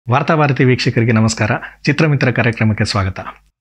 ವಾರ್ತಾಭಾರತಿ ವೀಕ್ಷಕರಿಗೆ ನಮಸ್ಕಾರ ಚಿತ್ರಮಿತ್ರ ಕಾರ್ಯಕ್ರಮಕ್ಕೆ ಸ್ವಾಗತ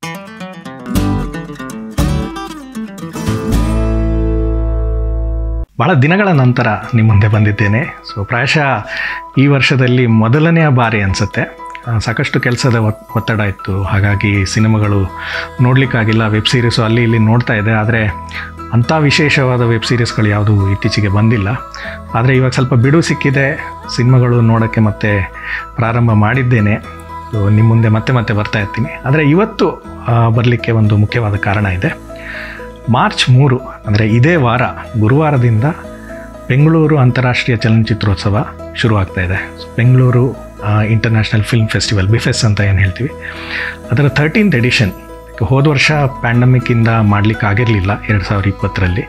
ಬಹಳ ದಿನಗಳ ನಂತರ ನಿಮ್ಮ ಮುಂದೆ ಬಂದಿದ್ದೇನೆ ಸೊ ಪ್ರಾಯಶಃ ಈ ವರ್ಷದಲ್ಲಿ ಮೊದಲನೆಯ ಬಾರಿ ಅನಿಸುತ್ತೆ ಸಾಕಷ್ಟು ಕೆಲಸದ ಒತ್- ಒತ್ತಡ ಇತ್ತು ಹಾಗಾಗಿ ಸಿನಿಮಾಗಳು ನೋಡಲಿಕ್ಕಾಗಿಲ್ಲ ವೆಬ್ ಸೀರೀಸು ಅಲ್ಲಿ ಇಲ್ಲಿ ನೋಡ್ತಾ ಇದೆ ಆದರೆ ಅಂಥ ವಿಶೇಷವಾದ ವೆಬ್ ಸೀರೀಸ್ಗಳು ಯಾವುದೂ ಇತ್ತೀಚೆಗೆ ಬಂದಿಲ್ಲ ಆದರೆ ಇವಾಗ ಸ್ವಲ್ಪ ಬಿಡು ಸಿಕ್ಕಿದೆ ಸಿನಿಮಾಗಳು ನೋಡೋಕ್ಕೆ ಮತ್ತೆ ಪ್ರಾರಂಭ ಮಾಡಿದ್ದೇನೆ ಸೊ ನಿಮ್ಮ ಮುಂದೆ ಮತ್ತೆ ಮತ್ತೆ ಬರ್ತಾ ಇರ್ತೀನಿ ಆದರೆ ಇವತ್ತು ಬರಲಿಕ್ಕೆ ಒಂದು ಮುಖ್ಯವಾದ ಕಾರಣ ಇದೆ ಮಾರ್ಚ್ ಮೂರು ಅಂದರೆ ಇದೇ ವಾರ ಗುರುವಾರದಿಂದ ಬೆಂಗಳೂರು ಅಂತಾರಾಷ್ಟ್ರೀಯ ಚಲನಚಿತ್ರೋತ್ಸವ ಶುರುವಾಗ್ತಾ ಇದೆ so Bengaluru international film festival Biffes ಅಂತ ಏನು ಹೇಳ್ತೀವಿ ಅದರ ಥರ್ಟೀನ್ತ್ ಎಡಿಷನ್ ಹೋದ ವರ್ಷ ಪ್ಯಾಂಡಮಿಕ್ಕಿಂದ ಮಾಡಲಿಕ್ಕೆ ಆಗಿರಲಿಲ್ಲ ಎರಡು ಸಾವಿರದ ಇಪ್ಪತ್ತರಲ್ಲಿ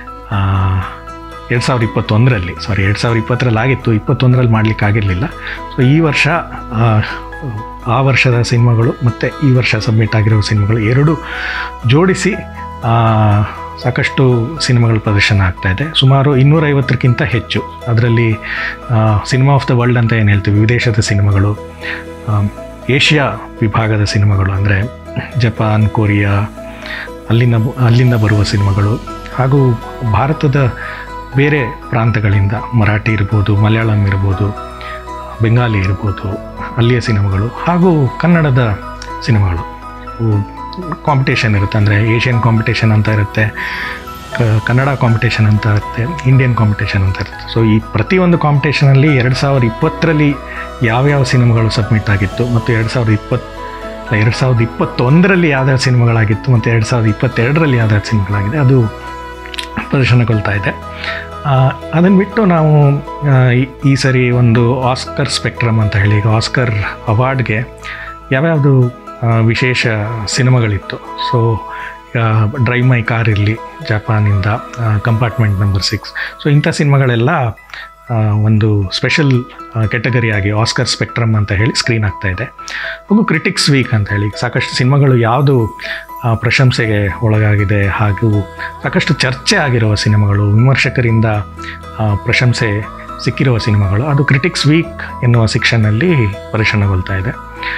ಎರಡು ಸಾವಿರದ ಇಪ್ಪತ್ತೊಂದರಲ್ಲಿ ಸಾರಿ ಎರಡು ಸಾವಿರದ ಇಪ್ಪತ್ತರಲ್ಲಿ ಆಗಿತ್ತು ಇಪ್ಪತ್ತೊಂದರಲ್ಲಿ ಮಾಡಲಿಕ್ಕೆ ಆಗಿರಲಿಲ್ಲ ಸೊ ಈ ವರ್ಷ ಆ, ಆ ವರ್ಷದ ಸಿನಿಮಾಗಳು ಮತ್ತು ಈ ವರ್ಷ ಸಬ್ಮಿಟ್ ಆಗಿರೋ ಸಿನಿಮಾಗಳು ಎರಡು ಜೋಡಿಸಿ ಆ, ಸಾಕಷ್ಟು ಸಿನಿಮಾಗಳ ಪ್ರದರ್ಶನ ಆಗ್ತಾ ಇದೆ ಸುಮಾರು ಇನ್ನೂರೈವತ್ತಕ್ಕಿಂತ ಹೆಚ್ಚು ಅದರಲ್ಲಿ ಸಿನಿಮಾ ಆಫ್ ದ ವರ್ಲ್ಡ್ ಅಂತ ಏನು ಹೇಳ್ತೀವಿ ವಿದೇಶದ ಸಿನಿಮಾಗಳು ಆ, ಏಷ್ಯಾ ವಿಭಾಗದ ಸಿನಿಮಾಗಳು ಅಂದರೆ ಜಪಾನ್ ಕೊರಿಯಾ ಅಲ್ಲಿಂದ ಅಲ್ಲಿಂದ ಬರುವ ಸಿನಿಮಾಗಳು ಹಾಗೂ ಭಾರತದ ಬೇರೆ ಪ್ರಾಂತಗಳಿಂದ ಮರಾಠಿ ಇರ್ಬೋದು ಮಲಯಾಳಂ ಇರ್ಬೋದು ಬೆಂಗಾಲಿ ಇರ್ಬೋದು ಅಲ್ಲಿಯ ಸಿನಿಮಾಗಳು ಹಾಗೂ ಕನ್ನಡದ ಸಿನಿಮಾಗಳು ಕಾಂಪಿಟೇಷನ್ ಇರುತ್ತೆ ಅಂದರೆ ಏಷ್ಯನ್ ಕಾಂಪಿಟೇಷನ್ ಅಂತ ಇರುತ್ತೆ ಕ- ಕನ್ನಡ ಕಾಂಪಿಟೇಷನ್ ಅಂತ ಇರುತ್ತೆ ಇಂಡಿಯನ್ ಕಾಂಪಿಟೇಷನ್ ಅಂತ ಇರುತ್ತೆ ಸೊ ಈ ಪ್ರತಿಯೊಂದು ಕಾಂಪಿಟೇಷನಲ್ಲಿ ಎರಡು ಸಾವಿರದ ಇಪ್ಪತ್ತರಲ್ಲಿ ಯಾವ್ಯಾವ ಸಿನಿಮಾಗಳು ಸಬ್ಮಿಟ್ ಆಗಿತ್ತು ಮತ್ತು ಎರಡು ಸಾವಿರದ ಇಪ್ಪತ್ತು ಎರಡು ಸಾವಿರದ ಇಪ್ಪತ್ತೊಂದರಲ್ಲಿ ಯಾವ್ಯಾವ ಸಿನಿಮಾಗಳಾಗಿತ್ತು ಮತ್ತು ಎರಡು ಸಾವಿರದ ಇಪ್ಪತ್ತೆರಡರಲ್ಲಿ ಯಾವ್ಯಾವ ಸಿನಿಮಾಗಳಾಗಿದೆ ಅದು ಪ್ರದರ್ಶನಗೊಳ್ತಾ ಇದೆ ಅದನ್ನು ಬಿಟ್ಟು ನಾವು ಆ, ಈ- ಈ ಸರಿ ಒಂದು ಆಸ್ಕರ್ ಸ್ಪೆಕ್ಟ್ರಮ್ ಅಂತ ಹೇಳಿ ಈಗ ಆಸ್ಕರ್ ಅವಾರ್ಡ್ಗೆ ಯಾವ್ಯಾವುದು ಆ, ವಿಶೇಷ ಸಿನಿಮಾಗಳಿತ್ತು ಸೊ ಡ್ರೈವ್ ಮೈ ಕಾರ್ ಇರಲಿ ಜಪಾನಿಂದ ಕಂಪಾರ್ಟ್ಮೆಂಟ್ ನಂಬರ್ ಸಿಕ್ಸ್ ಸೊ ಇಂಥ ಸಿನಿಮಾಗಳೆಲ್ಲ ಆ, ಒಂದು ಸ್ಪೆಷಲ್ ಕೆಟಗರಿಯಾಗಿ ಆಸ್ಕರ್ ಸ್ಪೆಕ್ಟ್ರಮ್ ಅಂತ ಹೇಳಿ ಸ್ಕ್ರೀನ್ ಆಗ್ತಾ ಇದೆ ಹಾಗೂ ಕ್ರಿಟಿಕ್ಸ್ ವೀಕ್ ಅಂತ ಹೇಳಿ ಸಾಕಷ್ಟು ಸಿನಿಮಾಗಳು ಯಾವುದು ಆ, ಪ್ರಶಂಸೆಗೆ ಒಳಗಾಗಿದೆ ಹಾಗೂ ಸಾಕಷ್ಟು ಚರ್ಚೆ ಆಗಿರುವ ಸಿನಿಮಾಗಳು ವಿಮರ್ಶಕರಿಂದ ಆ, ಪ್ರಶಂಸೆ ಸಿಕ್ಕಿರುವ ಸಿನಿಮಾಗಳು ಅದು ಕ್ರಿಟಿಕ್ಸ್ ವೀಕ್ ಎನ್ನುವ ಸೆಕ್ಷನ್ನಲ್ಲಿ ಪ್ರದರ್ಶನಗೊಳ್ತಾ ಇದೆ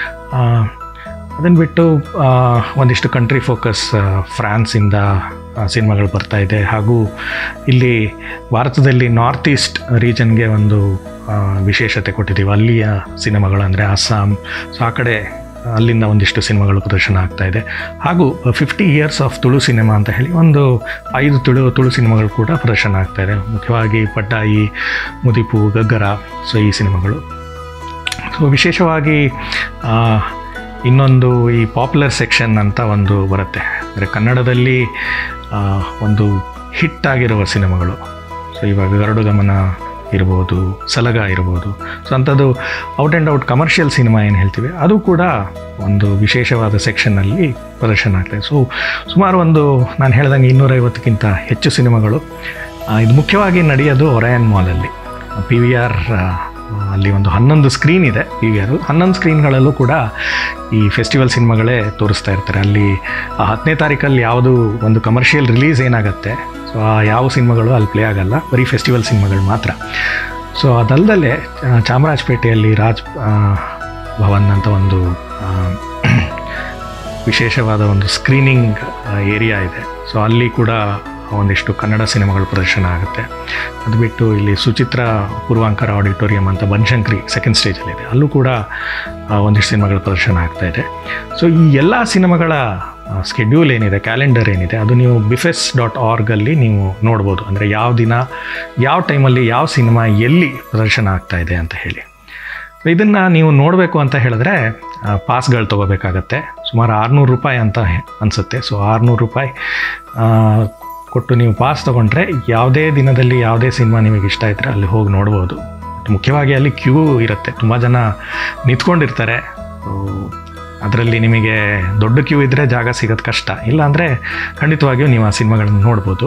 ಅದನ್ನು ಬಿಟ್ಟು ಆ, ಒಂದಿಷ್ಟು ಕಂಟ್ರಿ ಫೋಕಸ್ ಫ್ರಾನ್ಸಿಂದ ಆ, ಸಿನಿಮಾಗಳು ಬರ್ತಾ ಇದೆ ಹಾಗೂ ಇಲ್ಲಿ ಭಾರತದಲ್ಲಿ ನಾರ್ತ್ ಈಸ್ಟ್ ರೀಜನ್ಗೆ ಒಂದು ಆ, ವಿಶೇಷತೆ ಕೊಟ್ಟಿದ್ದೀವಿ ಅಲ್ಲಿಯ ಸಿನಿಮಾಗಳು ಅಂದರೆ ಅಸ್ಸಾಂ ಸೊ ಆ ಕಡೆ ಅಲ್ಲಿಂದ ಒಂದಿಷ್ಟು ಸಿನಿಮಾಗಳು ಪ್ರದರ್ಶನ ಆಗ್ತಾ ಇದೆ ಹಾಗೂ fifty years of Tulu cinema ಅಂತ ಹೇಳಿ ಒಂದು ಐದು ತುಳು ತುಳು ಸಿನಿಮಾಗಳು ಕೂಡ ಪ್ರದರ್ಶನ ಆಗ್ತಾ ಇದೆ ಮುಖ್ಯವಾಗಿ ಪಟ್ಟಾಯಿ ಮುದಿಪು ಗಗ್ಗರ ಸೊ ಈ ಸಿನಿಮಾಗಳು ಸೊ ವಿಶೇಷವಾಗಿ ಆ, ಇನ್ನೊಂದು ಈ ಪಾಪ್ಯುಲರ್ ಸೆಕ್ಷನ್ ಅಂತ ಒಂದು ಬರುತ್ತೆ ಅಂದರೆ ಕನ್ನಡದಲ್ಲಿ ಆ, ಒಂದು ಹಿಟ್ ಆಗಿರುವ ಸಿನಿಮಾಗಳು ಸೊ ಇವಾಗ ಗರುಡು ಗಮನ ಇರ್ಬೋದು ಸಲಗ ಇರ್ಬೋದು ಸೊ ಅಂಥದ್ದು out and out commercial cinema ಏನು ಹೇಳ್ತೀವಿ ಅದು ಕೂಡ ಒಂದು ವಿಶೇಷವಾದ ಸೆಕ್ಷನ್ನಲ್ಲಿ ಪ್ರದರ್ಶನ ಆಗ್ತದೆ ಸೊ ಸುಮಾರು ಒಂದು ನಾನು ಹೇಳ್ದಂಗೆ ಇನ್ನೂರೈವತ್ತಕ್ಕಿಂತ ಹೆಚ್ಚು ಸಿನಿಮಾಗಳು ಆ, ಇದು ಮುಖ್ಯವಾಗಿ ನಡೆಯೋದು ಒರಯನ್ ಮಾಲಲ್ಲಿ ಪಿ ವಿ ಆರ್ ಅಲ್ಲಿ ಒಂದು ಹನ್ನೊಂದು ಸ್ಕ್ರೀನ್ ಇದೆ ಪಿ ವಿ ಆರ್ ಹನ್ನೊಂದು ಸ್ಕ್ರೀನ್ಗಳಲ್ಲೂ ಕೂಡ ಈ ಫೆಸ್ಟಿವಲ್ ಸಿನಿಮಾಗಳೇ ತೋರಿಸ್ತಾ ಇರ್ತಾರೆ ಅಲ್ಲಿ ಆ ಹತ್ತನೇ ತಾರೀಕಲ್ಲಿ ಯಾವುದು ಒಂದು ಕಮರ್ಷಿಯಲ್ ರಿಲೀಸ್ ಏನಾಗುತ್ತೆ ಸೊ ಆ ಯಾವ ಸಿನಿಮಾಗಳು ಅಲ್ಲಿ ಪ್ಲೇ ಆಗಲ್ಲ ಬರೀ ಫೆಸ್ಟಿವಲ್ ಸಿನಿಮಾಗಳು ಮಾತ್ರ ಸೊ ಅದಲ್ಲದೆ ಚಾಮರಾಜಪೇಟೆಯಲ್ಲಿ ರಾಜ್ ಆ, ಭವನ್ ಅಂತ ಒಂದು ಆ, ವಿಶೇಷವಾದ ಒಂದು ಸ್ಕ್ರೀನಿಂಗ್ ಏರಿಯಾ ಇದೆ ಸೊ ಅಲ್ಲಿ ಕೂಡ ಒಂದಿಷ್ಟು ಕನ್ನಡ ಸಿನಿಮಾಗಳು ಪ್ರದರ್ಶನ ಆಗುತ್ತೆ ಅದು ಬಿಟ್ಟು ಇಲ್ಲಿ ಸುಚಿತ್ರ ಪೂರ್ವಾಂಕರ ಆಡಿಟೋರಿಯಂ ಅಂತ ಬನಶಂಕರಿ ಸೆಕೆಂಡ್ ಸ್ಟೇಜಲ್ಲಿದೆ ಅಲ್ಲೂ ಕೂಡ ಆ, ಒಂದಿಷ್ಟು ಸಿನಿಮಾಗಳ ಪ್ರದರ್ಶನ ಆಗ್ತಾ ಇದೆ ಸೊ ಈ ಎಲ್ಲ ಸಿನಿಮಾಗಳ ಸ್ಕೆಡ್ಯೂಲ್ ಏನಿದೆ ಕ್ಯಾಲೆಂಡರ್ ಏನಿದೆ ಅದು ನೀವು ಬಿಫೆಸ್ ಡಾಟ್ ಆರ್ಗಲ್ಲಿ ನೀವು ನೋಡ್ಬೋದು ಅಂದರೆ ಯಾವ ದಿನ ಯಾವ ಟೈಮಲ್ಲಿ ಯಾವ ಸಿನಿಮಾ ಎಲ್ಲಿ ಪ್ರದರ್ಶನ ಆಗ್ತಾ ಇದೆ ಅಂತ ಹೇಳಿ ಇದನ್ನು ನೀವು ನೋಡಬೇಕು ಅಂತ ಹೇಳಿದ್ರೆ ಪಾಸ್ಗಳು ತೊಗೋಬೇಕಾಗತ್ತೆ ಸುಮಾರು ಆರುನೂರು ರೂಪಾಯಿ ಅಂತ ಅನಿಸುತ್ತೆ ಸೊ ಆರುನೂರು ರೂಪಾಯಿ ಆ, ಕೊಟ್ಟು ನೀವು ಪಾಸ್ ತೊಗೊಂಡ್ರೆ ಯಾವುದೇ ದಿನದಲ್ಲಿ ಯಾವುದೇ ಸಿನಿಮಾ ನಿಮಗೆ ಇಷ್ಟ ಇದ್ದರೆ ಅಲ್ಲಿ ಹೋಗಿ ನೋಡ್ಬೋದು ಮುಖ್ಯವಾಗಿ ಅಲ್ಲಿ ಕ್ಯೂ ಇರುತ್ತೆ ತುಂಬ ಜನ ನಿಂತ್ಕೊಂಡಿರ್ತಾರೆ ಅದರಲ್ಲಿ ನಿಮಗೆ ದೊಡ್ಡ ಕ್ಯೂ ಇದ್ದರೆ ಜಾಗ ಸಿಗೋದು ಕಷ್ಟ ಇಲ್ಲಾಂದರೆ ಖಂಡಿತವಾಗಿಯೂ ನೀವು ಆ ಸಿನಿಮಾಗಳನ್ನು ನೋಡ್ಬೋದು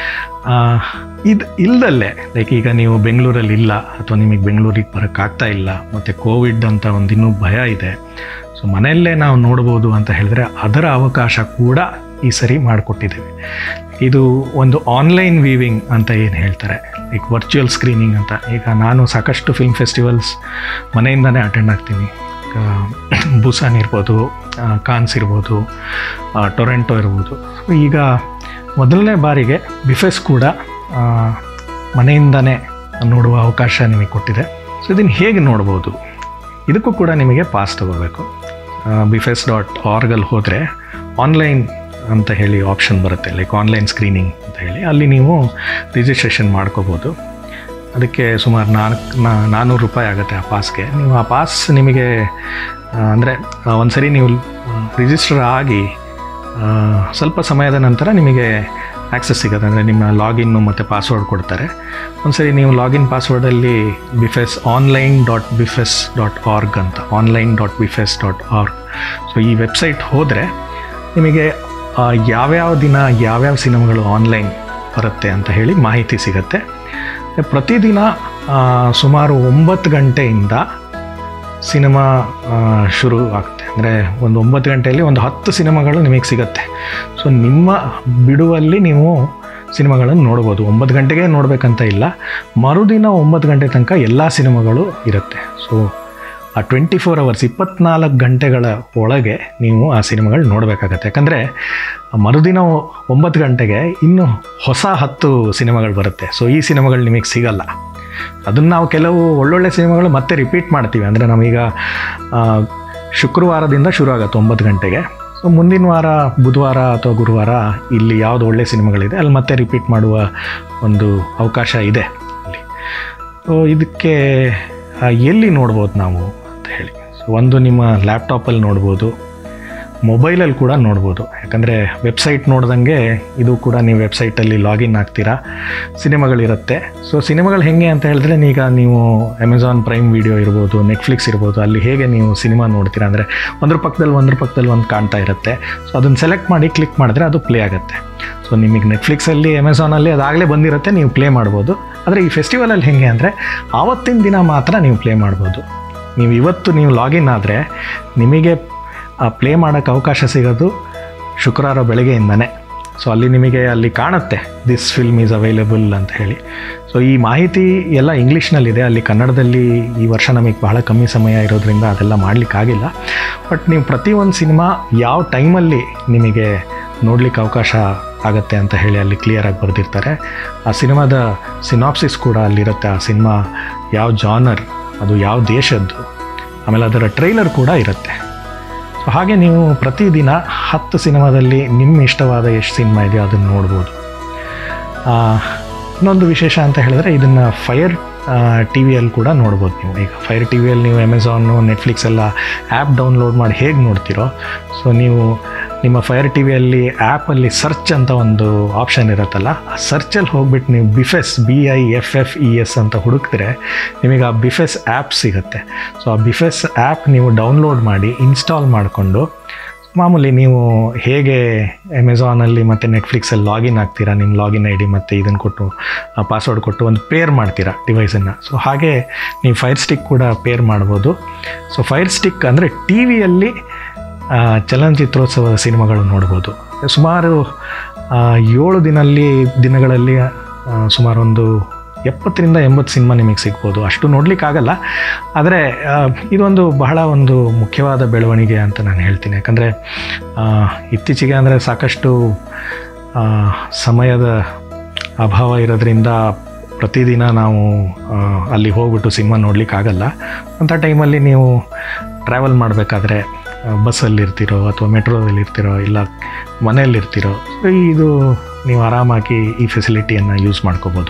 ಇದು ಇಲ್ದಲ್ಲೇ ಲೈಕ್ ಈಗ ನೀವು ಬೆಂಗಳೂರಲ್ಲಿ ಇಲ್ಲ ಅಥವಾ ನಿಮಗೆ ಬೆಂಗಳೂರಿಗೆ ಬರೋಕ್ಕಾಗ್ತಾ ಇಲ್ಲ ಮತ್ತು ಕೋವಿಡ್ ಅಂತ ಒಂದು ಇನ್ನೂ ಭಯ ಇದೆ ಸೊ ಮನೆಯಲ್ಲೇ ನಾವು ನೋಡ್ಬೋದು ಅಂತ ಹೇಳಿದ್ರೆ ಅದರ ಅವಕಾಶ ಕೂಡ ಈ ಸರಿ ಮಾಡಿಕೊಟ್ಟಿದ್ದೇವೆ ಇದು ಒಂದು ಆನ್ಲೈನ್ ವೀವಿಂಗ್ ಅಂತ ಏನು ಹೇಳ್ತಾರೆ ಲೈಕ್ ವರ್ಚುವಲ್ ಸ್ಕ್ರೀನಿಂಗ್ ಅಂತ ಈಗ ನಾನು ಸಾಕಷ್ಟು ಫಿಲ್ಮ್ ಫೆಸ್ಟಿವಲ್ಸ್ ಮನೆಯಿಂದನೇ ಅಟೆಂಡ್ ಆಗ್ತೀನಿ ಬುಸಾನ್ ಇರ್ಬೋದು ಆ, ಕಾನ್ಸ್ ಇರ್ಬೋದು ಆ, ಟೊರೆಂಟೊ ಇರ್ಬೋದು ಸೊ ಈಗ ಮೊದಲನೇ ಬಾರಿಗೆ ಬಿಫೆಸ್ ಕೂಡ ಆ, ಮನೆಯಿಂದನೇ ನೋಡುವ ಅವಕಾಶ ನಿಮಗೆ ಕೊಟ್ಟಿದೆ ಸೊ ಇದನ್ನು ಹೇಗೆ ನೋಡ್ಬೋದು ಇದಕ್ಕೂ ಕೂಡ ನಿಮಗೆ ಪಾಸ್ ತಗೋಬೇಕು ಬಿಫೆಸ್ ಡಾಟ್ ಆರ್ಗಲ್ಲಿ ಹೋದರೆ ಆನ್ಲೈನ್ ಅಂತ ಹೇಳಿ ಆಪ್ಷನ್ ಬರುತ್ತೆ ಲೈಕ್ ಆನ್ಲೈನ್ ಸ್ಕ್ರೀನಿಂಗ್ ಅಂತ ಹೇಳಿ ಅಲ್ಲಿ ನೀವು ರಿಜಿಸ್ಟ್ರೇಷನ್ ಮಾಡ್ಕೋಬೋದು ಅದಕ್ಕೆ ಸುಮಾರು ನಾಲ್ಕು ನಾನ್ನೂರು ರೂಪಾಯಿ ಆಗುತ್ತೆ ಆ ಪಾಸ್ಗೆ ನೀವು ಆ ಪಾಸ್ ನಿಮಗೆ ಅಂದರೆ ಒಂದು ಸರಿ ನೀವು ರಿಜಿಸ್ಟರ್ ಆಗಿ ಆ, ಸ್ವಲ್ಪ ಸಮಯದ ನಂತರ ನಿಮಗೆ ಆ್ಯಕ್ಸಸ್ ಸಿಗುತ್ತೆ ಅಂದರೆ ನಿಮ್ಮ ಲಾಗಿನ್ನು ಮತ್ತು ಪಾಸ್ವರ್ಡ್ ಕೊಡ್ತಾರೆ ಒಂದ್ಸರಿ ನೀವು ಲಾಗಿನ್ ಪಾಸ್ವರ್ಡಲ್ಲಿ Biffes online dot Biffes dot org ಅಂತ online dot Biffes dot org so ಈ ವೆಬ್ಸೈಟ್ ಹೋದರೆ ನಿಮಗೆ ಆ, ಯಾವ್ಯಾವ ದಿನ ಯಾವ್ಯಾವ ಸಿನಿಮಾಗಳು ಆನ್ಲೈನ್ ಬರುತ್ತೆ ಅಂತ ಹೇಳಿ ಮಾಹಿತಿ ಸಿಗುತ್ತೆ ಪ್ರತಿದಿನ ಆ, ಸುಮಾರು ಒಂಬತ್ತು ಗಂಟೆಯಿಂದ ಸಿನಿಮಾ ಆ, ಶುರು ಆಗುತ್ತೆ ಅಂದರೆ ಒಂದು ಒಂಬತ್ತು ಗಂಟೆಯಲ್ಲಿ ಒಂದು ಹತ್ತು ಸಿನಿಮಾಗಳು ನಿಮಗೆ ಸಿಗುತ್ತೆ ಸೊ ನಿಮ್ಮ ಬಿಡುವಲ್ಲಿ ನೀವು ಸಿನಿಮಾಗಳನ್ನು ನೋಡ್ಬೋದು ಒಂಬತ್ತು ಗಂಟೆಗೆ ನೋಡಬೇಕಂತ ಇಲ್ಲ ಮರುದಿನ ಒಂಬತ್ತು ಗಂಟೆ ತನಕ ಎಲ್ಲ ಸಿನಿಮಾಗಳು ಇರುತ್ತೆ ಸೊ ಆ ಟ್ವೆಂಟಿ ಫೋರ್ ಅವರ್ಸ್ ಇಪ್ಪತ್ನಾಲ್ಕು ಗಂಟೆಗಳ ಒಳಗೆ ನೀವು ಆ ಸಿನಿಮಾಗಳು ನೋಡಬೇಕಾಗತ್ತೆ ಯಾಕಂದರೆ ಮರುದಿನ ಒಂಬತ್ತು ಗಂಟೆಗೆ ಇನ್ನು ಹೊಸ ಹತ್ತು ಸಿನಿಮಾಗಳು ಬರುತ್ತೆ ಸೊ ಈ ಸಿನಿಮಾಗಳು ನಿಮಗೆ ಸಿಗಲ್ಲ ಅದನ್ನು ನಾವು ಕೆಲವು ಒಳ್ಳೊಳ್ಳೆ ಸಿನಿಮಾಗಳು ಮತ್ತೆ ರಿಪೀಟ್ ಮಾಡ್ತೀವಿ ಅಂದರೆ ನಮೀಗ ಆ, ಶುಕ್ರವಾರದಿಂದ ಶುರು ಆಗುತ್ತೆ ಒಂಬತ್ತು ಗಂಟೆಗೆ ಸೊ ಮುಂದಿನ ವಾರ ಬುಧವಾರ ಅಥವಾ ಗುರುವಾರ ಇಲ್ಲಿ ಯಾವುದು ಒಳ್ಳೆ ಸಿನಿಮಾಗಳಿದೆ ಅಲ್ಲಿ ಮತ್ತೆ ರಿಪೀಟ್ ಮಾಡುವ ಒಂದು ಅವಕಾಶ ಇದೆ ಅಲ್ಲಿ ಸೊ ಇದಕ್ಕೆ ಆ, ಎಲ್ಲಿ ನೋಡ್ಬೋದು ನಾವು ಅಂತ ಹೇಳಿ ಸೊ ಒಂದು ನಿಮ್ಮ ಲ್ಯಾಪ್ಟಾಪಲ್ಲಿ ನೋಡ್ಬೋದು ಮೊಬೈಲಲ್ಲಿ ಕೂಡ ನೋಡ್ಬೋದು ಯಾಕಂದರೆ ವೆಬ್ಸೈಟ್ ನೋಡ್ದಂಗೆ ಇದು ಕೂಡ ನೀವು ವೆಬ್ಸೈಟಲ್ಲಿ ಲಾಗಿನ್ ಆಗ್ತೀರಾ ಸಿನಿಮಾಗಳಿರುತ್ತೆ ಸೊ ಸಿನಿಮಾಗಳು ಹೇಗೆ ಅಂತ ಹೇಳಿದ್ರೆ ಈಗ ನೀವು ಅಮೆಝಾನ್ ಪ್ರೈಮ್ ವಿಡಿಯೋ ಇರ್ಬೋದು ನೆಟ್ಫ್ಲಿಕ್ಸ್ ಇರ್ಬೋದು ಅಲ್ಲಿ ಹೇಗೆ ನೀವು ಸಿನಿಮಾ ನೋಡ್ತೀರಾ ಅಂದರೆ ಒಂದ್ರ ಪಕ್ಕದಲ್ಲಿ ಒಂದ್ರ ಪಕ್ಕದಲ್ಲಿ ಒಂದು ಕಾಣ್ತಾ ಇರುತ್ತೆ ಸೊ ಅದನ್ನು ಸೆಲೆಕ್ಟ್ ಮಾಡಿ ಕ್ಲಿಕ್ ಮಾಡಿದ್ರೆ ಅದು ಪ್ಲೇ ಆಗುತ್ತೆ ಸೊ ನಿಮಗೆ ನೆಟ್ಫ್ಲಿಕ್ಸಲ್ಲಿ ಅಮೆಝಾನಲ್ಲಿ ಅದಾಗಲೇ ಬಂದಿರುತ್ತೆ ನೀವು ಪ್ಲೇ ಮಾಡ್ಬೋದು ಆದರೆ ಈ ಫೆಸ್ಟಿವಲಲ್ಲಿ ಹೇಗೆ ಅಂದರೆ ಆವತ್ತಿನ ದಿನ ಮಾತ್ರ ನೀವು ಪ್ಲೇ ಮಾಡ್ಬೋದು ನೀವು ಇವತ್ತು ನೀವು ಲಾಗಿನ್ ಆದರೆ ನಿಮಗೆ ಪ್ಲೇ ಮಾಡೋಕ್ಕೆ ಅವಕಾಶ ಸಿಗೋದು ಶುಕ್ರವಾರ ಬೆಳಗ್ಗೆಯಿಂದನೇ ಸೊ ಅಲ್ಲಿ ನಿಮಗೆ ಅಲ್ಲಿ ಕಾಣುತ್ತೆ ದಿಸ್ ಫಿಲ್ಮ್ ಈಸ್ ಅವೈಲೇಬಲ್ ಅಂತ ಹೇಳಿ ಸೊ ಈ ಮಾಹಿತಿ ಎಲ್ಲ ಇಂಗ್ಲೀಷ್ನಲ್ಲಿದೆ ಅಲ್ಲಿ ಕನ್ನಡದಲ್ಲಿ ಈ ವರ್ಷ ನಮಗೆ ಬಹಳ ಕಮ್ಮಿ ಸಮಯ ಇರೋದ್ರಿಂದ ಅದೆಲ್ಲ ಮಾಡಲಿಕ್ಕಾಗಿಲ್ಲ ಬಟ್ ನೀವು ಪ್ರತಿಯೊಂದು ಸಿನಿಮಾ ಯಾವ ಟೈಮಲ್ಲಿ ನಿಮಗೆ ನೋಡಲಿಕ್ಕೆ ಅವಕಾಶ ಆಗುತ್ತೆ ಅಂತ ಹೇಳಿ ಅಲ್ಲಿ ಕ್ಲಿಯರಾಗಿ ಬರೆದಿರ್ತಾರೆ ಆ ಸಿನಿಮಾದ ಸಿನಾಪ್ಸಿಸ್ ಕೂಡ ಅಲ್ಲಿರುತ್ತೆ ಆ ಸಿನಿಮಾ ಯಾವ ಜಾನರ್ ಅದು ಯಾವ ದೇಶದ್ದು ಆಮೇಲೆ ಅದರ ಟ್ರೈಲರ್ ಕೂಡ ಇರುತ್ತೆ ಸೊ ಹಾಗೆ ನೀವು ಪ್ರತಿದಿನ ಹತ್ತು ಸಿನಿಮಾದಲ್ಲಿ ನಿಮ್ಮ ಇಷ್ಟವಾದ ಎಷ್ಟು ಸಿನಿಮಾ ಇದೆಯೋ ಅದನ್ನು ನೋಡ್ಬೋದು ಆ, ಇನ್ನೊಂದು ವಿಶೇಷ ಅಂತ ಹೇಳಿದ್ರೆ ಇದನ್ನು ಫೈರ್ ಟಿ ವಿಯಲ್ಲಿ ಕೂಡ ನೋಡ್ಬೋದು ನೀವು ಈಗ ಫೈರ್ ಟಿ ವಿಯಲ್ಲಿ ನೀವು ಅಮೆಝಾನು ನೆಟ್ಫ್ಲಿಕ್ಸ್ ಎಲ್ಲ ಆ್ಯಪ್ ಡೌನ್ಲೋಡ್ ಮಾಡಿ ಹೇಗೆ ನೋಡ್ತೀರೋ ಸೊ ನೀವು ನಿಮ್ಮ ಫೈರ್ ಟಿ ವಿಯಲ್ಲಿ ಆ್ಯಪಲ್ಲಿ ಸರ್ಚ್ ಅಂತ ಒಂದು ಆಪ್ಷನ್ ಇರುತ್ತಲ್ಲ ಆ ಸರ್ಚಲ್ಲಿ ಹೋಗ್ಬಿಟ್ಟು ನೀವು Biffes B I F F E S ಅಂತ ಹುಡುಕಿದ್ರೆ ನಿಮಗೆ ಆ ಬಿಫೆಸ್ ಆ್ಯಪ್ ಸಿಗುತ್ತೆ ಸೊ ಆ ಬಿಫೆಸ್ ಆ್ಯಪ್ ನೀವು ಡೌನ್ಲೋಡ್ ಮಾಡಿ ಇನ್ಸ್ಟಾಲ್ ಮಾಡಿಕೊಂಡು ಮಾಮೂಲಿ ನೀವು ಹೇಗೆ ಅಮೆಝಾನಲ್ಲಿ ಮತ್ತು ನೆಟ್ಫ್ಲಿಕ್ಸಲ್ಲಿ ಲಾಗಿನ್ ಆಗ್ತೀರಾ ನಿಮ್ಮ ಲಾಗಿನ್ ಐ ಡಿ ಮತ್ತು ಇದನ್ನು ಕೊಟ್ಟು ಪಾಸ್ವರ್ಡ್ ಕೊಟ್ಟು ಒಂದು ಪೇರ್ ಮಾಡ್ತೀರಾ ಡಿವೈಸನ್ನು ಸೊ ಹಾಗೆ ನೀವು ಫೈರ್ ಸ್ಟಿಕ್ ಕೂಡ ಪೇರ್ ಮಾಡ್ಬೋದು ಸೊ ಫೈರ್ ಸ್ಟಿಕ್ ಅಂದರೆ ಟಿ ವಿಯಲ್ಲಿ ಚಲನಚಿತ್ರೋತ್ಸವದ ಸಿನಿಮಾಗಳು ನೋಡ್ಬೋದು ಸುಮಾರು ಆ, ಏಳು ದಿನಲ್ಲಿ ದಿನಗಳಲ್ಲಿ ಆ, ಸುಮಾರು ಒಂದು ಎಪ್ಪತ್ತರಿಂದ ಎಂಬತ್ತು ಸಿನಿಮಾ ನಿಮಗೆ ಸಿಗ್ಬೋದು ಅಷ್ಟು ನೋಡಲಿಕ್ಕಾಗಲ್ಲ ಆದರೆ ಆ, ಇದೊಂದು ಬಹಳ ಒಂದು ಮುಖ್ಯವಾದ ಬೆಳವಣಿಗೆ ಅಂತ ನಾನು ಹೇಳ್ತೀನಿ ಯಾಕಂದರೆ ಇತ್ತೀಚೆಗೆ ಅಂದರೆ ಸಾಕಷ್ಟು ಆ, ಸಮಯದ ಅಭಾವ ಇರೋದ್ರಿಂದ ಪ್ರತಿದಿನ ನಾವು ಆ, ಅಲ್ಲಿ ಹೋಗ್ಬಿಟ್ಟು ಸಿನಿಮಾ ನೋಡಲಿಕ್ಕಾಗಲ್ಲ ಅಂಥ ಟೈಮಲ್ಲಿ ನೀವು ಟ್ರಾವೆಲ್ ಮಾಡಬೇಕಾದ್ರೆ ಬಸ್ಸಲ್ಲಿರ್ತೀರೋ ಅಥವಾ ಮೆಟ್ರೋದಲ್ಲಿ ಇರ್ತೀರೋ ಇಲ್ಲ ಮನೆಯಲ್ಲಿರ್ತೀರೋ ಸೊ ಇದು ನೀವು ಆರಾಮಾಗಿ ಈ ಫೆಸಿಲಿಟಿಯನ್ನು ಯೂಸ್ ಮಾಡ್ಕೋಬೋದು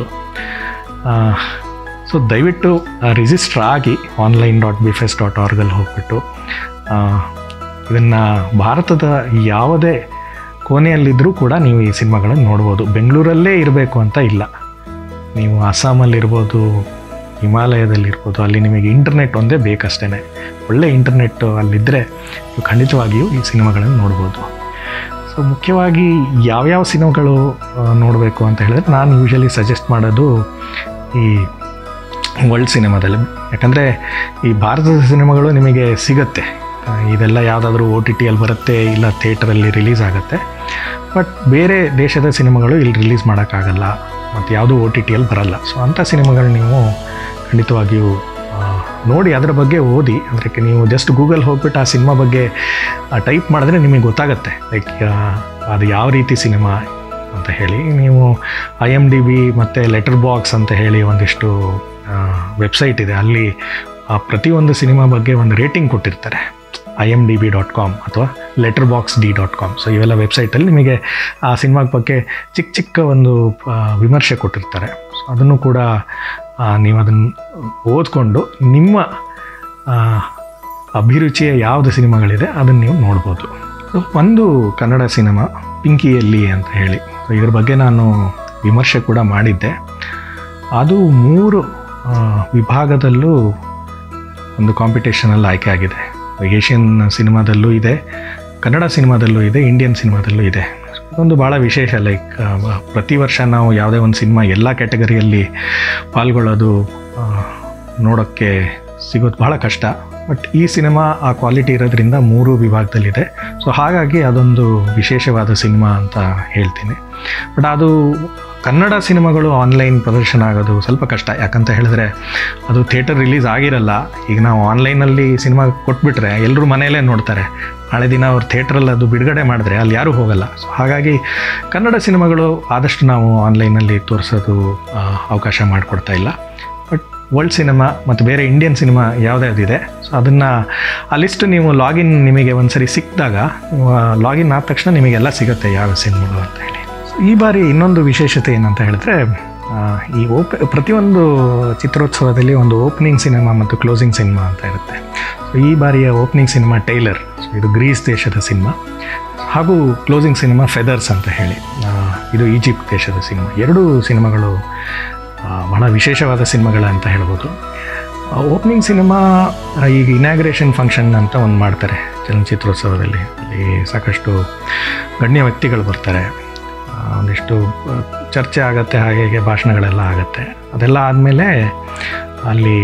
ಸೊ ದಯವಿಟ್ಟು ರಿಜಿಸ್ಟರ್ ಆಗಿ ಆನ್ಲೈನ್ ಡಾಟ್ ಬಿಫೆಸ್ ಡಾಟ್ ಆರ್ಗಲ್ಲಿ ಹೋಗ್ಬಿಟ್ಟು ಇದನ್ನು ಭಾರತದ ಯಾವುದೇ ಕೋಣೆಯಲ್ಲಿದ್ದರೂ ಕೂಡ ನೀವು ಈ ಸಿನಿಮಾಗಳನ್ನು ನೋಡ್ಬೋದು ಬೆಂಗಳೂರಲ್ಲೇ ಇರಬೇಕು ಅಂತ ಇಲ್ಲ ನೀವು ಅಸ್ಸಾಮಲ್ಲಿರ್ಬೋದು ಹಿಮಾಲಯದಲ್ಲಿರ್ಬೋದು ಅಲ್ಲಿ ನಿಮಗೆ ಇಂಟರ್ನೆಟ್ ಒಂದೇ ಬೇಕಷ್ಟೇ ಒಳ್ಳೆ ಇಂಟರ್ನೆಟ್ ಅಲ್ಲಿದ್ದರೆ ನೀವು ಖಂಡಿತವಾಗಿಯೂ ಈ ಸಿನಿಮಾಗಳನ್ನು ನೋಡ್ಬೋದು ಸೊ ಮುಖ್ಯವಾಗಿ ಯಾವ್ಯಾವ ಸಿನಿಮಾಗಳು ನೋಡಬೇಕು ಅಂತ ಹೇಳಿದ್ರೆ ನಾನು ಯೂಶಲಿ ಸಜೆಸ್ಟ್ ಮಾಡೋದು ಈ ವರ್ಲ್ಡ್ ಸಿನಿಮಾದಲ್ಲಿ ಯಾಕಂದರೆ ಈ ಭಾರತದ ಸಿನಿಮಾಗಳು ನಿಮಗೆ ಸಿಗುತ್ತೆ ಆ, ಇದೆಲ್ಲ ಯಾವುದಾದ್ರೂ ಓ ಟಿ ಟಿಯಲ್ಲಿ ಬರುತ್ತೆ ಇಲ್ಲ ಥಿಯೇಟ್ರಲ್ಲಿ ರಿಲೀಸ್ ಆಗುತ್ತೆ ಬಟ್ ಬೇರೆ ದೇಶದ ಸಿನಿಮಾಗಳು ಇಲ್ಲಿ ರಿಲೀಸ್ ಮಾಡೋಕ್ಕಾಗಲ್ಲ ಮತ್ತು ಯಾವುದೂ ಓ ಟಿ ಟಿಯಲ್ಲಿ ಬರಲ್ಲ ಸೊ ಅಂಥ ಸಿನಿಮಾಗಳು ನೀವು ಖಂಡಿತವಾಗಿಯೂ ಆ, ನೋಡಿ ಅದರ ಬಗ್ಗೆ ಓದಿ ಅದಕ್ಕೆ ನೀವು ಜಸ್ಟ್ ಗೂಗಲ್ ಹೋಗ್ಬಿಟ್ಟು ಆ ಸಿನಿಮಾ ಬಗ್ಗೆ ಟೈಪ್ ಮಾಡಿದ್ರೆ ನಿಮಗೆ ಗೊತ್ತಾಗುತ್ತೆ ಲೈಕ್ ಅದು ಯಾವ ರೀತಿ ಸಿನಿಮಾ ಅಂತ ಹೇಳಿ ನೀವು ಐ ಎಮ್ ಡಿ ಬಿ ಮತ್ತು ಲೆಟರ್ ಬಾಕ್ಸ್ ಅಂತ ಹೇಳಿ ಒಂದಿಷ್ಟು ವೆಬ್ಸೈಟ್ ಇದೆ ಅಲ್ಲಿ ಆ ಪ್ರತಿಯೊಂದು ಸಿನಿಮಾ ಬಗ್ಗೆ ಒಂದು ರೇಟಿಂಗ್ ಕೊಟ್ಟಿರ್ತಾರೆ I M D B dot com ಅಥವಾ Letterboxd dot com so ಇವೆಲ್ಲ ವೆಬ್ಸೈಟಲ್ಲಿ ನಿಮಗೆ ಆ ಸಿನಿಮಾದ ಬಗ್ಗೆ ಚಿಕ್ಕ ಚಿಕ್ಕ ಒಂದು ಆ, ವಿಮರ್ಶೆ ಕೊಟ್ಟಿರ್ತಾರೆ ಸೊ ಅದನ್ನು ಕೂಡ ಆ, ನೀವು ಅದನ್ನು ಓದ್ಕೊಂಡು ನಿಮ್ಮ ಆ, ಅಭಿರುಚಿಯ ಯಾವುದು ಸಿನಿಮಾಗಳಿದೆ ಅದನ್ನು ನೀವು ನೋಡ್ಬೋದು ಸೊ ಒಂದು ಕನ್ನಡ ಸಿನಿಮಾ ಪಿಂಕಿಯಲ್ಲಿ ಅಂತ ಹೇಳಿ ಸೊ ಇದ್ರ ಬಗ್ಗೆ ನಾನು ವಿಮರ್ಶೆ ಕೂಡ ಮಾಡಿದ್ದೆ ಅದು ಮೂರು ಆ, ವಿಭಾಗದಲ್ಲೂ ಒಂದು ಕಾಂಪಿಟೇಷನಲ್ಲಿ ಆಯ್ಕೆ ಆಗಿದೆ ಏಷ್ಯನ್ ಸಿನಿಮಾದಲ್ಲೂ ಇದೆ ಕನ್ನಡ ಸಿನಿಮಾದಲ್ಲೂ ಇದೆ ಇಂಡಿಯನ್ ಸಿನಿಮಾದಲ್ಲೂ ಇದೆ ಇದೊಂದು ಭಾಳ ವಿಶೇಷ ಲೈಕ್ ಪ್ರತಿ ವರ್ಷ ನಾವು ಯಾವುದೇ ಒಂದು ಸಿನಿಮಾ ಎಲ್ಲ ಕ್ಯಾಟಗರಿಯಲ್ಲಿ ಪಾಲ್ಗೊಳ್ಳೋದು ಆ, ನೋಡೋಕ್ಕೆ ಸಿಗೋದು ಭಾಳ ಕಷ್ಟ ಬಟ್ ಈ ಸಿನಿಮಾ ಆ ಕ್ವಾಲಿಟಿ ಇರೋದ್ರಿಂದ ಮೂರು ವಿಭಾಗದಲ್ಲಿದೆ ಸೊ ಹಾಗಾಗಿ ಅದೊಂದು ವಿಶೇಷವಾದ ಸಿನಿಮಾ ಅಂತ ಹೇಳ್ತೀನಿ ಬಟ್ ಅದು ಕನ್ನಡ ಸಿನಿಮಾಗಳು ಆನ್ಲೈನ್ ಪ್ರದರ್ಶನ ಆಗೋದು ಸ್ವಲ್ಪ ಕಷ್ಟ ಯಾಕಂತ ಹೇಳಿದ್ರೆ ಅದು ಥಿಯೇಟರ್ ರಿಲೀಸ್ ಆಗಿರಲ್ಲ ಈಗ ನಾವು ಆನ್ಲೈನಲ್ಲಿ ಸಿನಿಮಾ ಕೊಟ್ಬಿಟ್ರೆ ಎಲ್ಲರೂ ಮನೆಯಲ್ಲೇ ನೋಡ್ತಾರೆ ನಾಳೆ ದಿನ ಅವ್ರು ಥಿಯೇಟ್ರಲ್ಲಿ ಅದು ಬಿಡುಗಡೆ ಮಾಡಿದ್ರೆ ಅಲ್ಲಿ ಯಾರೂ ಹೋಗಲ್ಲ ಸೊ ಹಾಗಾಗಿ ಕನ್ನಡ ಸಿನಿಮಾಗಳು ಆದಷ್ಟು ನಾವು ಆನ್ಲೈನಲ್ಲಿ ತೋರಿಸೋದು ಆ, ಅವಕಾಶ ಮಾಡಿಕೊಡ್ತಾ ಇಲ್ಲ ಬಟ್ ವರ್ಲ್ಡ್ ಸಿನಿಮಾ ಮತ್ತು ಬೇರೆ ಇಂಡಿಯನ್ ಸಿನಿಮಾ ಯಾವುದ್ಯಾವ್ದಿದೆ ಸೊ ಅದನ್ನು ಆ ಲಿಸ್ಟ್ ನೀವು ಲಾಗಿನ್ ನಿಮಗೆ ಒಂದ್ಸರಿ ಸಿಕ್ಕಿದಾಗ ಲಾಗಿನ್ ಆದ ತಕ್ಷಣ ನಿಮಗೆಲ್ಲ ಸಿಗುತ್ತೆ ಯಾವ ಸಿನಿಮಾಗಳು ಅಂತ ಹೇಳಿ So, ಈ ಬಾರಿ ಇನ್ನೊಂದು ವಿಶೇಷತೆ ಏನಂತ ಹೇಳಿದ್ರೆ ಆ, ಈ ಓಪ್ ಪ್ರತಿಯೊಂದು ಚಿತ್ರೋತ್ಸವದಲ್ಲಿ ಒಂದು ಓಪನಿಂಗ್ ಸಿನಿಮಾ ಮತ್ತು ಕ್ಲೋಸಿಂಗ್ ಸಿನಿಮಾ ಅಂತ ಇರುತ್ತೆ ಸೊ ಈ ಬಾರಿಯ ಓಪನಿಂಗ್ ಸಿನಿಮಾ ಟೈಲರ್ ಸೊ ಇದು ಗ್ರೀಸ್ ದೇಶದ ಸಿನಿಮಾ ಹಾಗೂ ಕ್ಲೋಸಿಂಗ್ ಸಿನಿಮಾ ಫೆದರ್ಸ್ ಅಂತ ಹೇಳಿ ಆ, ಇದು ಈಜಿಪ್ಟ್ ದೇಶದ ಸಿನಿಮಾ ಎರಡೂ ಸಿನಿಮಾಗಳು ಆ, ಬಹಳ ವಿಶೇಷವಾದ ಸಿನಿಮಾಗಳು ಅಂತ ಹೇಳ್ಬೋದು ಓಪನಿಂಗ್ ಸಿನಿಮಾ ಈಗ ಇನಾಗ್ರೇಷನ್ ಫಂಕ್ಷನ್ ಅಂತ ಒಂದು ಮಾಡ್ತಾರೆ ಚಲನಚಿತ್ರೋತ್ಸವದಲ್ಲಿ ಅಲ್ಲಿ ಸಾಕಷ್ಟು ಗಣ್ಯ ವ್ಯಕ್ತಿಗಳು ಬರ್ತಾರೆ ಆ, ಒಂದಿಷ್ಟು ಆ, ಚರ್ಚೆ ಆಗುತ್ತೆ ಹಾಗೆ ಹೀಗೆ ಭಾಷಣಗಳೆಲ್ಲ ಆಗುತ್ತೆ ಅದೆಲ್ಲ ಆದಮೇಲೆ ಅಲ್ಲಿ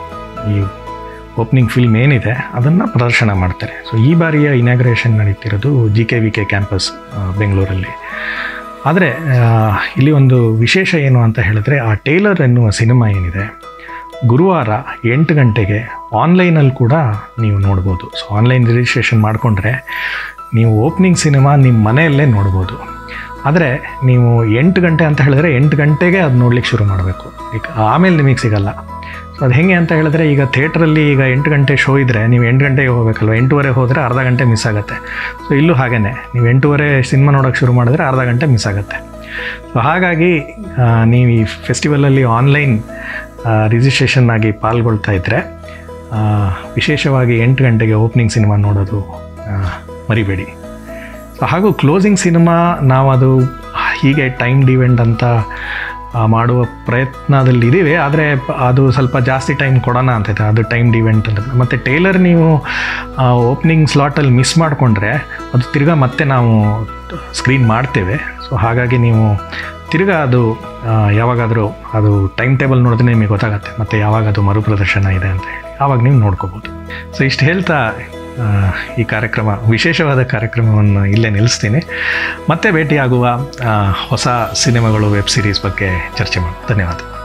ಈ ಓಪನಿಂಗ್ ಫಿಲ್ಮ್ ಏನಿದೆ ಅದನ್ನು ಪ್ರದರ್ಶನ ಮಾಡ್ತಾರೆ ಸೊ ಈ ಬಾರಿಯ ಇನಾಗ್ರೇಷನ್ ನಡೀತಿರೋದು G K V K campus ಬೆಂಗಳೂರಲ್ಲಿ ಆದರೆ ಇಲ್ಲಿ ಒಂದು ವಿಶೇಷ ಏನು ಅಂತ ಹೇಳಿದ್ರೆ ಆ ಟೇಲರ್ ಎನ್ನುವ ಸಿನಿಮಾ ಏನಿದೆ ಗುರುವಾರ ಎಂಟು ಗಂಟೆಗೆ ಆನ್ಲೈನಲ್ಲಿ ಕೂಡ ನೀವು ನೋಡ್ಬೋದು ಸೊ ಆನ್ಲೈನ್ ರಿಜಿಸ್ಟ್ರೇಷನ್ ಮಾಡಿಕೊಂಡ್ರೆ ನೀವು ಓಪನಿಂಗ್ ಸಿನಿಮಾ ನಿಮ್ಮ ಮನೆಯಲ್ಲೇ ನೋಡ್ಬೋದು ಆದರೆ ನೀವು ಎಂಟು ಗಂಟೆ ಅಂತ ಹೇಳಿದ್ರೆ ಎಂಟು ಗಂಟೆಗೆ ಅದು ನೋಡ್ಲಿಕ್ಕೆ ಶುರು ಮಾಡಬೇಕು ಈಗ ಆಮೇಲೆ ನಿಮಗೆ ಸಿಗಲ್ಲ ಸೊ ಅದು ಹೆಂಗೆ ಅಂತ ಹೇಳಿದ್ರೆ ಈಗ ಥಿಯೇಟ್ರಲ್ಲಿ ಈಗ ಎಂಟು ಗಂಟೆ ಶೋ ಇದ್ದರೆ ನೀವು ಎಂಟು ಗಂಟೆಗೆ ಹೋಗಬೇಕಲ್ವ ಎಂಟೂವರೆ ಹೋದರೆ ಅರ್ಧ ಗಂಟೆ ಮಿಸ್ ಆಗುತ್ತೆ ಸೊ ಇಲ್ಲೂ ಹಾಗೇ ನೀವು ಎಂಟೂವರೆ ಸಿನಿಮಾ ನೋಡೋಕ್ಕೆ ಶುರು ಮಾಡಿದ್ರೆ ಅರ್ಧ ಗಂಟೆ ಮಿಸ್ ಆಗುತ್ತೆ ಸೊ ಹಾಗಾಗಿ ಆ, ನೀವು ಈ ಫೆಸ್ಟಿವಲಲ್ಲಿ ಆನ್ಲೈನ್ ರಿಜಿಸ್ಟ್ರೇಷನ್ ಆಗಿ ಪಾಲ್ಗೊಳ್ತಾ ಇದ್ದರೆ ಆ, ವಿಶೇಷವಾಗಿ ಎಂಟು ಗಂಟೆಗೆ ಓಪನಿಂಗ್ ಸಿನಿಮಾ ನೋಡೋದು ಆ, ಮರಿಬೇಡಿ ಸೊ ಹಾಗೂ ಕ್ಲೋಸಿಂಗ್ ಸಿನಿಮಾ ನಾವು ಅದು ಹೀಗೆ ಟೈಮ್ ಡಿವೆಂಟ್ ಅಂತ ಆ, ಮಾಡುವ ಪ್ರಯತ್ನದಲ್ಲಿ ಇದ್ದೀವಿ ಆದರೆ ಅದು ಸ್ವಲ್ಪ ಜಾಸ್ತಿ ಟೈಮ್ ಕೊಡೋಣ ಅಂತೈತೆ ಅದು ಟೈಮ್ ಡಿವೆಂಟ್ ಅಂತ ಮತ್ತು ಟೇಲರ್ ನೀವು ಓಪನಿಂಗ್ ಸ್ಲಾಟಲ್ಲಿ ಮಿಸ್ ಮಾಡಿಕೊಂಡ್ರೆ ಅದು ತಿರ್ಗಾ ಮತ್ತೆ ನಾವು ಸ್ಕ್ರೀನ್ ಮಾಡ್ತೇವೆ ಸೊ ಹಾಗಾಗಿ ನೀವು ತಿರ್ಗಾ ಅದು ಆ, ಯಾವಾಗಾದರೂ ಅದು ಟೈಮ್ ಟೇಬಲ್ ನೋಡಿದ್ರೆ ನಿಮಗೆ ಗೊತ್ತಾಗುತ್ತೆ ಮತ್ತು ಯಾವಾಗ ಅದು ಮರುಪ್ರದರ್ಶನ ಇದೆ ಅಂತ ಹೇಳಿ ಆವಾಗ ನೀವು ನೋಡ್ಕೋಬೋದು ಸೊ ಇಷ್ಟು ಹೇಳ್ತಾ ಆ, ಈ ಕಾರ್ಯಕ್ರಮ ವಿಶೇಷವಾದ ಕಾರ್ಯಕ್ರಮವನ್ನು ಇಲ್ಲೇ ನಿಲ್ಲಿಸ್ತೀನಿ ಮತ್ತೆ ಭೇಟಿಯಾಗುವ ಆ, ಹೊಸ ಸಿನಿಮಾಗಳು ವೆಬ್ ಸೀರೀಸ್ ಬಗ್ಗೆ ಚರ್ಚೆ ಮಾಡಿ ಧನ್ಯವಾದ